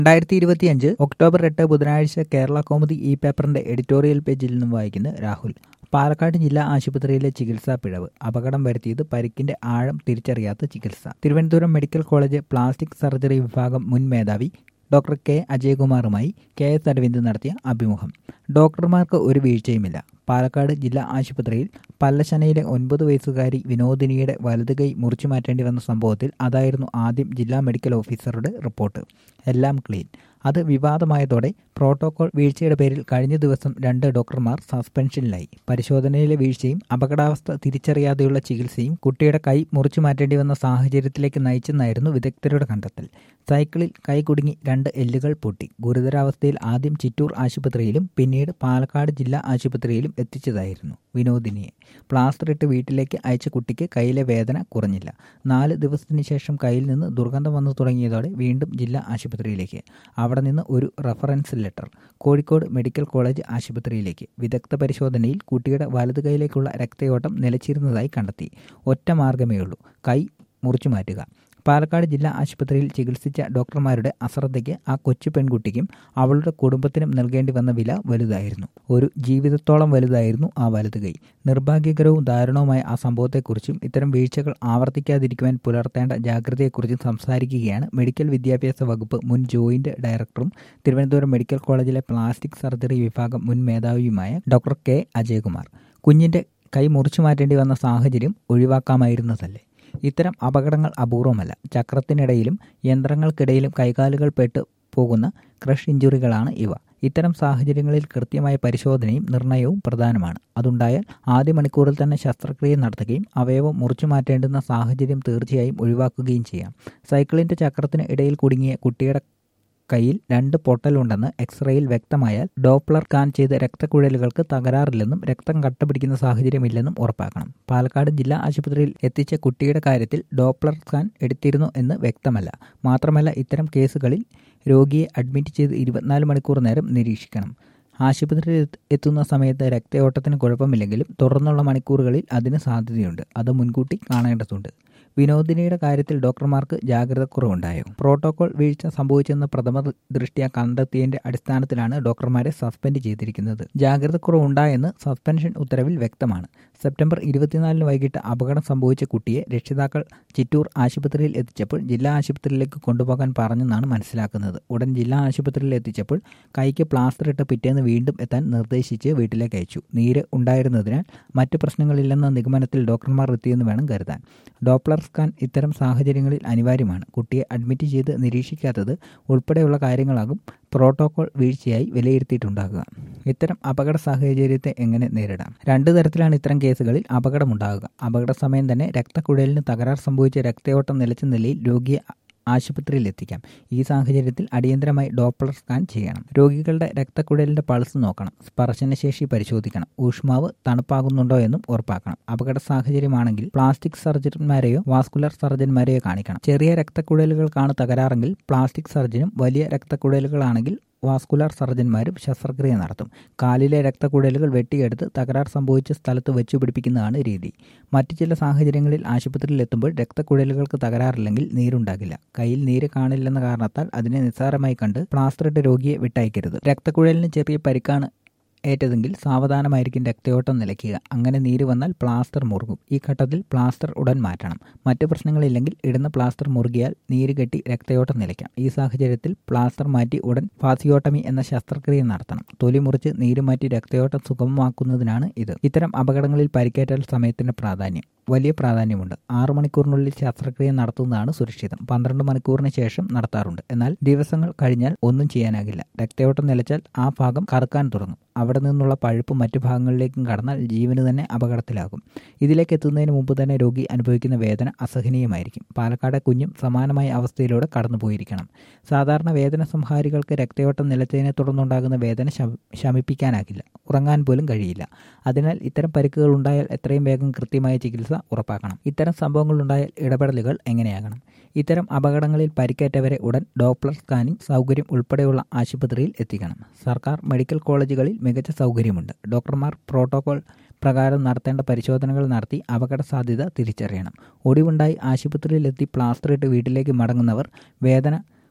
രണ്ടായിരത്തി ഇരുപത്തിയഞ്ച് ഒക്ടോബർ എട്ട് ബുധനാഴ്ച കേരള കോമുദി ഈ പേപ്പറിന്റെ എഡിറ്റോറിയൽ പേജിൽ നിന്നും വായിക്കുന്ന രാഹുൽ പാലക്കാട് ജില്ലാ ആശുപത്രിയിലെ ചികിത്സാ പിഴവ് അപകടം വരുത്തിയത് പരിക്കിന്റെ ആഴം തിരിച്ചറിയാത്ത ചികിത്സ Thiruvananthapuram medical college plastic surgery വിഭാഗം മുൻ മേധാവി ഡോക്ടർ കെ അജയകുമാറുമായി കെ എസ് അരവിന്ദ് നടത്തിയ അഭിമുഖം ഡോക്ടർമാർക്ക് ഒരു വീഴ്ചയുമില്ല പാലക്കാട് ജില്ലാ ആശുപത്രിയിൽ പല്ലശനയിലെ ഒൻപത് വയസ്സുകാരി വിനോദിനിയുടെ വലത് കൈ മുറിച്ചു മാറ്റേണ്ടി വന്ന സംഭവത്തിൽ അതായിരുന്നു ആദ്യം ജില്ലാ മെഡിക്കൽ ഓഫീസറുടെ റിപ്പോർട്ട് എല്ലാം ക്ലീൻ അത് വിവാദമായതോടെ പ്രോട്ടോകോൾ വീഴ്ചയുടെ പേരിൽ കഴിഞ്ഞ ദിവസം രണ്ട് ഡോക്ടർമാർ സസ്പെൻഷനിലായി പരിശോധനയിലെ വീഴ്ചയും അപകടാവസ്ഥ തിരിച്ചറിയാതെയുള്ള ചികിത്സയും കുട്ടിയുടെ കൈ മുറിച്ചു മാറ്റേണ്ടി വന്ന സാഹചര്യത്തിലേക്ക് നയിച്ചെന്നായിരുന്നു വിദഗ്ധരുടെ കണ്ടെത്തൽ സൈക്കിളിൽ കൈ കുടുങ്ങി രണ്ട് എല്ലുകൾ പൊട്ടി ഗുരുതരാവസ്ഥയിൽ ആദ്യം ചിറ്റൂർ ആശുപത്രിയിലും പിന്നീട് പാലക്കാട് ജില്ലാ ആശുപത്രിയിലും എത്തിച്ചതായിരുന്നു വിനോദിനിയെ പ്ലാസ്റ്റർ ഇട്ട് വീട്ടിലേക്ക് അയച്ച കുട്ടിക്ക് കയ്യിലെ വേദന കുറഞ്ഞില്ല നാല് ദിവസത്തിന് ശേഷം കയ്യിൽ നിന്ന് ദുർഗന്ധം വന്നു തുടങ്ങിയതോടെ വീണ്ടും ജില്ലാ ആശുപത്രിയിലേക്ക് അവിടെ നിന്ന് ഒരു reference letter Kozhikode medical college ആശുപത്രിയിലേക്ക് വിദഗ്ധ പരിശോധനയിൽ കുട്ടിയുടെ വലതു കൈയിലേക്കുള്ള രക്തയോട്ടം നിലച്ചിരുന്നതായി കണ്ടെത്തി ഒറ്റ മാർഗമേ ഉള്ളൂ കൈ മുറിച്ചു മാറ്റുക പാലക്കാട് ജില്ലാ ആശുപത്രിയിൽ ചികിത്സിച്ച ഡോക്ടർമാരുടെ അശ്രദ്ധയ്ക്ക് ആ കൊച്ചു പെൺകുട്ടിക്കും അവളുടെ കുടുംബത്തിനും നൽകേണ്ടി വന്ന വില വലുതായിരുന്നു ഒരു ജീവിതത്തോളം വലുതായിരുന്നു ആ വലതു കൈ നിർഭാഗ്യകരവും ദാരുണവുമായ ആ സംഭവത്തെക്കുറിച്ചും ഇത്തരം വീഴ്ചകൾ ആവർത്തിക്കാതിരിക്കുവാൻ പുലർത്തേണ്ട ജാഗ്രതയെക്കുറിച്ചും സംസാരിക്കുകയാണ് മെഡിക്കൽ വിദ്യാഭ്യാസ വകുപ്പ് മുൻ ജോയിന്റ് ഡയറക്ടറും തിരുവനന്തപുരം മെഡിക്കൽ കോളേജിലെ പ്ലാസ്റ്റിക് സർജറി വിഭാഗം മുൻ മേധാവിയുമായ ഡോക്ടർ കെ അജയകുമാർ കുഞ്ഞിന്റെ കൈ മുറിച്ചു മാറ്റേണ്ടി വന്ന സാഹചര്യം ഒഴിവാക്കാമായിരുന്നതല്ലേ ഇത്തരം അപകടങ്ങൾ അപൂർവമല്ല ചക്രത്തിനിടയിലും യന്ത്രങ്ങൾക്കിടയിലും കൈകാലുകൾ പെട്ട് പോകുന്ന ക്രഷ് ഇഞ്ചുറികളാണ് ഇവ ഇത്തരം സാഹചര്യങ്ങളിൽ കൃത്യമായ പരിശോധനയും നിർണയവും പ്രധാനമാണ് അതുണ്ടായാൽ ആദ്യ മണിക്കൂറിൽ തന്നെ ശസ്ത്രക്രിയ നടത്തുകയും അവയവം മുറിച്ചു മാറ്റേണ്ടുന്ന സാഹചര്യം തീർച്ചയായും ഒഴിവാക്കുകയും ചെയ്യാം സൈക്കിളിന്റെ ചക്രത്തിന് ഇടയിൽ കുടുങ്ങിയ കുട്ടിയുടെ കയ്യിൽ രണ്ട് പൊട്ടലുണ്ടെന്ന് എക്സ്റേയിൽ വ്യക്തമായാൽ ഡോപ്ലർ സ്കാൻ ചെയ്ത് രക്തക്കുഴലുകൾക്ക് തകരാറില്ലെന്നും രക്തം കട്ടപിടിക്കുന്ന സാഹചര്യമില്ലെന്നും ഉറപ്പാക്കണം പാലക്കാട് ജില്ലാ ആശുപത്രിയിൽ എത്തിച്ച കുട്ടിയുടെ കാര്യത്തിൽ ഡോപ്ലർ സ്കാൻ എടുത്തിരുന്നു എന്ന് വ്യക്തമല്ല മാത്രമല്ല ഇത്തരം കേസുകളിൽ രോഗിയെ അഡ്മിറ്റ് ചെയ്ത് ഇരുപത്തിനാല് മണിക്കൂർ നേരം നിരീക്ഷിക്കണം ആശുപത്രിയിൽ എത്തുന്ന സമയത്ത് രക്തയോട്ടത്തിന് കുഴപ്പമില്ലെങ്കിലും തുടർന്നുള്ള മണിക്കൂറുകളിൽ അതിന് സാധ്യതയുണ്ട് അത് മുൻകൂട്ടി കാണേണ്ടതുണ്ട് വിനോദിനിയുടെ കാര്യത്തിൽ ഡോക്ടർമാർക്ക് ജാഗ്രതക്കുറവുണ്ടായോ പ്രോട്ടോകോൾ വീഴ്ച സംഭവിച്ചെന്ന് പ്രഥമ ദൃഷ്ട്യാ കണ്ടെത്തിയതിന്റെ അടിസ്ഥാനത്തിലാണ് ഡോക്ടർമാരെ സസ്പെൻഡ് ചെയ്തിരിക്കുന്നത് ജാഗ്രതക്കുറവുണ്ടായെന്ന് സസ്പെൻഷൻ ഉത്തരവിൽ വ്യക്തമാണ് സെപ്റ്റംബർ ഇരുപത്തിനാലിന് വൈകിട്ട് അപകടം സംഭവിച്ച കുട്ടിയെ രക്ഷിതാക്കൾ ചിറ്റൂർ ആശുപത്രിയിൽ എത്തിച്ചപ്പോൾ ജില്ലാ ആശുപത്രിയിലേക്ക് കൊണ്ടുപോകാൻ പറഞ്ഞെന്നാണ് മനസ്സിലാക്കുന്നത് ഉടൻ ജില്ലാ ആശുപത്രിയിൽ എത്തിച്ചപ്പോൾ കൈക്ക് പ്ലാസ്റ്റർ ഇട്ട് പിറ്റേന്ന് വീണ്ടും എത്താൻ നിർദ്ദേശിച്ച് വീട്ടിലേക്ക് അയച്ചു നീര് ഉണ്ടായിരുന്നതിനാൽ മറ്റു പ്രശ്നങ്ങളില്ലെന്ന നിഗമനത്തിൽ ഡോക്ടർമാർ എത്തിയെന്ന് വേണം കരുതാൻ ഡോപ്ലർ സ്കാൻ ഇത്തരം സാഹചര്യങ്ങളിൽ അനിവാര്യമാണ് കുട്ടിയെ അഡ്മിറ്റ് ചെയ്ത് നിരീക്ഷിക്കാത്തത് ഉൾപ്പെടെയുള്ള കാര്യങ്ങളാകും പ്രോട്ടോകോൾ വീഴ്ചയായി വിലയിരുത്തിയിട്ടുണ്ടാകുക ഇത്തരം അപകട സാഹചര്യത്തെ എങ്ങനെ നേരിടാം രണ്ടു തരത്തിലാണ് ഇത്തരം കേസുകളിൽ അപകടമുണ്ടാകുക അപകട സമയം തന്നെ രക്തക്കുഴലിന് തകരാർ സംഭവിച്ച രക്തയോട്ടം നിലച്ച നിലയിൽ രോഗിയെ ആശുപത്രിയിൽ എത്തിക്കാം ഈ സാഹചര്യത്തിൽ അടിയന്തരമായി ഡോപ്ലർ സ്കാൻ ചെയ്യണം രോഗികളുടെ രക്തക്കുഴലിന്റെ പൾസ് നോക്കണം സ്പർശനശേഷി പരിശോധിക്കണം ഊഷ്മാവ് തണുപ്പാകുന്നുണ്ടോ എന്നും ഉറപ്പാക്കണം അപകട സാഹചര്യമാണെങ്കിൽ പ്ലാസ്റ്റിക് സർജന്മാരെയോ വാസ്കുലർ സർജന്മാരെയോ കാണിക്കണം ചെറിയ രക്തക്കുഴലുകൾക്കാണ് തകരാറെങ്കിൽ പ്ലാസ്റ്റിക് സർജനും വലിയ രക്തക്കുഴലുകളാണെങ്കിൽ വാസ്കുലർ സർജന്മാരും ശസ്ത്രക്രിയ നടത്തും കാലിലെ രക്തക്കുഴലുകൾ വെട്ടിയെടുത്ത് തകരാർ സംഭവിച്ച സ്ഥലത്ത് വെച്ചു പിടിപ്പിക്കുന്നതാണ് രീതി മറ്റു ചില സാഹചര്യങ്ങളിൽ ആശുപത്രിയിൽ എത്തുമ്പോൾ രക്തക്കുഴലുകൾക്ക് തകരാറില്ലെങ്കിൽ നീരുണ്ടാകില്ല കയ്യിൽ നീര് കാണില്ലെന്ന കാരണത്താൽ അതിനെ നിസ്സാരമായി കണ്ട് പ്ലാസ്റ്ററിട്ട് രോഗിയെ വിട്ടയക്കരുത് രക്തക്കുഴലിന് ചെറിയ പരിക്കാണ് ഏറ്റതെങ്കിൽ സാവധാനമായിരിക്കും രക്തയോട്ടം നിലയ്ക്കുക അങ്ങനെ നീര് വന്നാൽ പ്ലാസ്റ്റർ മുറുകും ഈ ഘട്ടത്തിൽ പ്ലാസ്റ്റർ ഉടൻ മാറ്റണം മറ്റു പ്രശ്നങ്ങളില്ലെങ്കിൽ ഇടുന്ന പ്ലാസ്റ്റർ മുറുകിയാൽ നീര് കെട്ടി രക്തയോട്ടം നിലയ്ക്കാം ഈ സാഹചര്യത്തിൽ പ്ലാസ്റ്റർ മാറ്റി ഉടൻ ഫാസിയോട്ടമി എന്ന ശസ്ത്രക്രിയ നടത്തണം തൊലി മുറിച്ച് നീര് മാറ്റി രക്തയോട്ടം സുഗമമാക്കുന്നതിനാണ് ഇത് ഇത്തരം അപകടങ്ങളിൽ പരിക്കേറ്റാൽ സമയത്തിന് പ്രാധാന്യം വലിയ പ്രാധാന്യമുണ്ട് ആറു മണിക്കൂറിനുള്ളിൽ ശസ്ത്രക്രിയ നടത്തുന്നതാണ് സുരക്ഷിതം പന്ത്രണ്ട് മണിക്കൂറിന് ശേഷം നടത്താറുണ്ട് എന്നാൽ ദിവസങ്ങൾ കഴിഞ്ഞാൽ ഒന്നും ചെയ്യാനാകില്ല രക്തയോട്ടം നിലച്ചാൽ ആ ഭാഗം കറുക്കാൻ തുടങ്ങും അവിടെ നിന്നുള്ള പഴുപ്പ് മറ്റു ഭാഗങ്ങളിലേക്കും കടന്നാൽ ജീവന് തന്നെ അപകടത്തിലാകും ഇതിലേക്ക് എത്തുന്നതിന് മുമ്പ് തന്നെ രോഗി അനുഭവിക്കുന്ന വേദന അസഹനീയമായിരിക്കും പാലക്കാട് കുഞ്ഞും സമാനമായ അവസ്ഥയിലൂടെ കടന്നുപോയിരിക്കണം സാധാരണ വേദന സംഹാരികൾക്ക് രക്തയോട്ടം നിലച്ചതിനെ തുടർന്നുണ്ടാകുന്ന വേദന ശമിപ്പിക്കാനാകില്ല ഉറങ്ങാൻ പോലും കഴിയില്ല അതിനാൽ ഇത്തരം പരിക്കുകൾ ഉണ്ടായാൽ എത്രയും വേഗം കൃത്യമായ ചികിത്സ ഉറപ്പാക്കണം ഇത്തരം സംഭവങ്ങൾ ഉണ്ടായാൽ ഇടപെടലുകൾ എങ്ങനെയാകണം ഇത്തരം അപകടങ്ങളിൽ പരിക്കേറ്റവരെ ഉടൻ ഡോപ്ലർ സ്കാനിംഗ് സൗകര്യം ഉൾപ്പെടെയുള്ള ആശുപത്രിയിൽ എത്തിക്കണം സർക്കാർ മെഡിക്കൽ കോളേജുകളിൽ മികച്ച സൗകര്യമുണ്ട് ഡോക്ടർമാർ പ്രോട്ടോകോൾ പ്രകാരം നടത്തേണ്ട പരിശോധനകൾ നടത്തി അപകട സാധ്യത തിരിച്ചറിയണം ഒടിവുണ്ടായി ആശുപത്രിയിലെത്തി പ്ലാസ്റ്റർ ഇട്ട് വീട്ടിലേക്ക് മടങ്ങുന്നവർ വേദന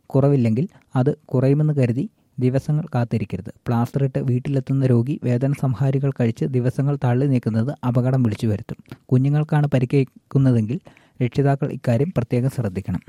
കുറവില്ലെങ്കിൽ അത് കുറയുമെന്ന് കരുതി ദിവസങ്ങൾ കാത്തിരിക്കരുത് പ്ലാസ്റ്റർ ഇട്ട് വീട്ടിലെത്തുന്ന രോഗി വേദന സംഹാരികൾ കഴിച്ച് ദിവസങ്ങൾ തള്ളി നീക്കുന്നത് അപകടം വിളിച്ചു വരുത്തും കുഞ്ഞുങ്ങൾക്കാണ് പരിക്കേക്കുന്നതെങ്കിൽ രക്ഷിതാക്കൾ ഇക്കാര്യം പ്രത്യേകം ശ്രദ്ധിക്കണം